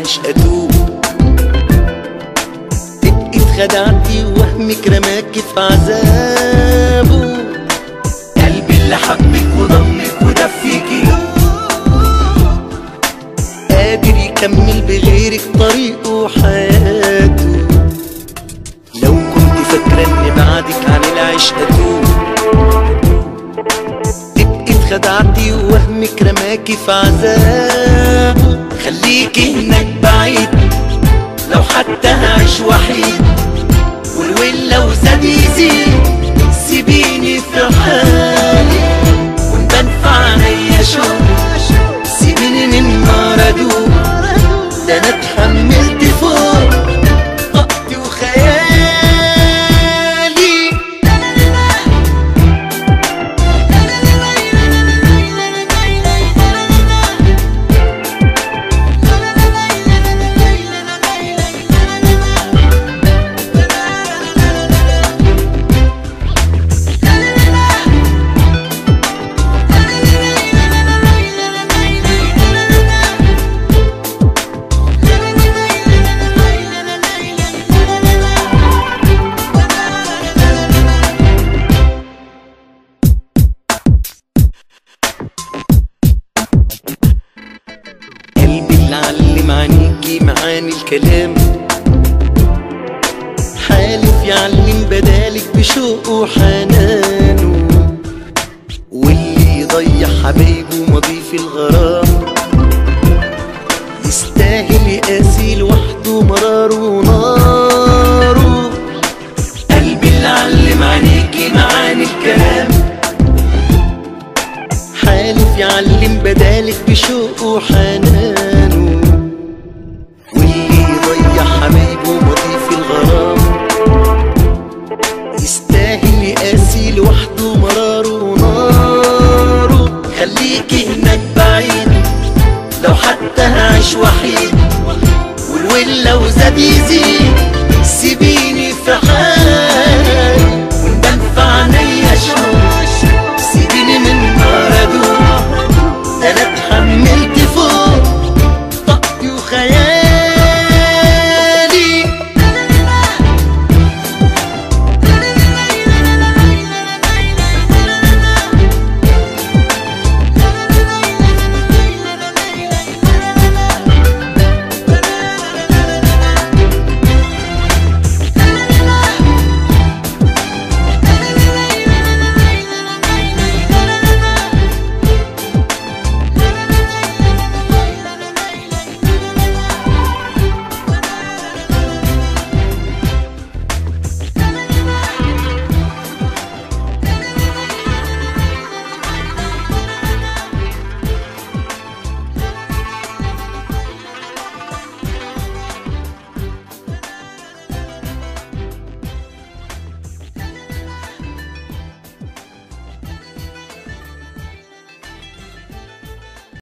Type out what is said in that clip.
العشق اتوب تبقي اتخدعتي ووهمك رماكي في عذابه قلبي اللي حبك وضمك ودفيكي قادر يكمل بغيرك طريقه وحياته لو كنت فاكرة ان بعدك عن العشق اتوب تبقي اتخدعتي ووهمك رماكي في عذابه خليكي هناك بعيد لو حتى هعيش وحيد والويل لو زاد يزيد سيبيني في حالي ونبان في عينيا شوق سيبيني من نار ادوب ده انا اتحملت فوق طاقتي وخيالي قلبي اللي علم عينيكي معاني الكلام حالف يعلم بدالك بشوقه وحنانه واللي يضيع حبايبه ماضي في الغرام يستاهل يقاسي لوحده مراره وناره قلبي اللي علم عينيكي معاني الكلام حالف يعلم بدالك بشوقه وحنانه واللي يضيع حبايبه ماضي في الغرام يستاهل يقاسي لوحده